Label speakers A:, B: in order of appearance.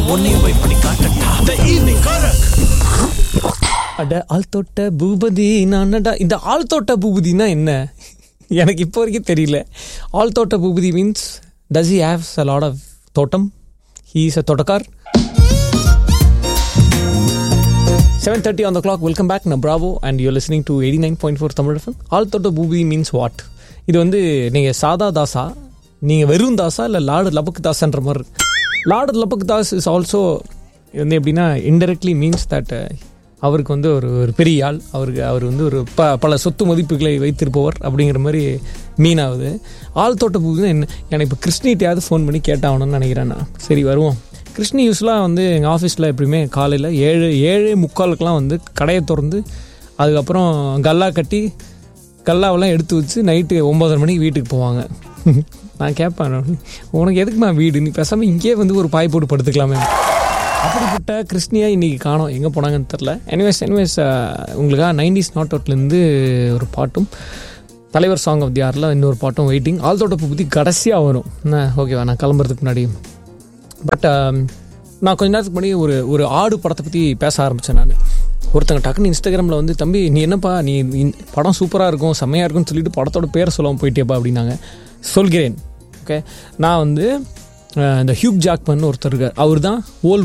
A: உன்னையும் போய் பண்ணி காட்டட்டா த ஈவினிங் காரக்
B: அட ஆழ்த்தோட்ட பூபதி நானடா இந்த ஆழ்த்தோட்ட பூபதினா என்ன எனக்கு இப்போ வரைக்கும் தெரியல ஆழ்த்தோட்ட Boopathi means does he haves a lot of thottam he is a thottakkar seven thirty on the clock welcome back நான் Bravo and you listening to eighty nine point four Tamil FM ஆழ்த்தோட்ட பூபதி மீன்ஸ் வாட் இது வந்து நீங்கள் சாதா தாசா நீங்கள் வெறும் தாசா இல்லை லாடு லபக்கு தாசான்ற மாதிரி இருக்கு. லாடு லபக்கு தாஸ் இஸ் ஆல்சோ இது வந்து எப்படின்னா இன்டெரக்ட்லி மீன்ஸ் தட் அவருக்கு வந்து ஒரு ஒரு பெரிய ஆள் அவருக்கு அவர் வந்து ஒரு ப பல சொத்து மதிப்புகளை வைத்திருப்பவர் அப்படிங்கிற மாதிரி மீன் ஆகுது ஆள் தோட்ட பூ என்ன எனக்கு இப்போ கிருஷ்ணிகிட்டையாவது ஃபோன் பண்ணி கேட்டாகணும்னு நினைக்கிறேன் நான் சரி வருவோம் கிருஷ்ணி யூஸ்லாம் வந்து எங்கள் ஆஃபீஸில் எப்படியுமே காலையில் ஏழு ஏழு முக்காலுக்கெலாம் வந்து கடையை திறந்து அதுக்கப்புறம் கல்லா கட்டி கல்லாவெல்லாம் எடுத்து வச்சு நைட்டு ஒம்பதரை மணிக்கு வீட்டுக்கு போவாங்க நான் கேட்பேன் உனக்கு எதுக்குமா வீடு நீ பேசாமல் இங்கேயே வந்து ஒரு பாய் போட்டு படுத்துக்கலாமே அப்படிப்பட்ட கிறிஸ்டியா இன்னைக்கு காணோம் எங்கே போனாங்கன்னு தெரில எனிவேஸ் எனிவேஸ் உங்களுக்காக நைன்டிஸ் நாட் அவுட்லேருந்து ஒரு பாட்டும் தலைவர் சாங் ஆஃப் தி ஆரில் இன்னொரு பாட்டும் வெயிட்டிங் ஆல்தோட்ட பற்றி கடைசியாக வரும் என்ன ஓகேவா நான் கிளம்புறதுக்கு முன்னாடி பட் நான் கொஞ்ச நேரத்துக்கு முன்னாடி ஒரு ஒரு ஆடு படத்தை பற்றி பேச ஆரம்பித்தேன் நான் ஒருத்தங்க டக்குன்னு இன்ஸ்டாகிராமில் வந்து தம்பி நீ என்னப்பா நீ இந்த படம் சூப்பராக இருக்கும் செம்மையாக இருக்கும்னு சொல்லிட்டு படத்தோட பேரை சொல்லாமல் போயிட்டேப்பா அப்படின்னாங்க சொல்கிறேன் ஓகே நான் வந்து அஹ், இந்த ஹியூக் ஜாக்மன் ஒருத்தர் இருக்கார் அவர் தான் ஓல்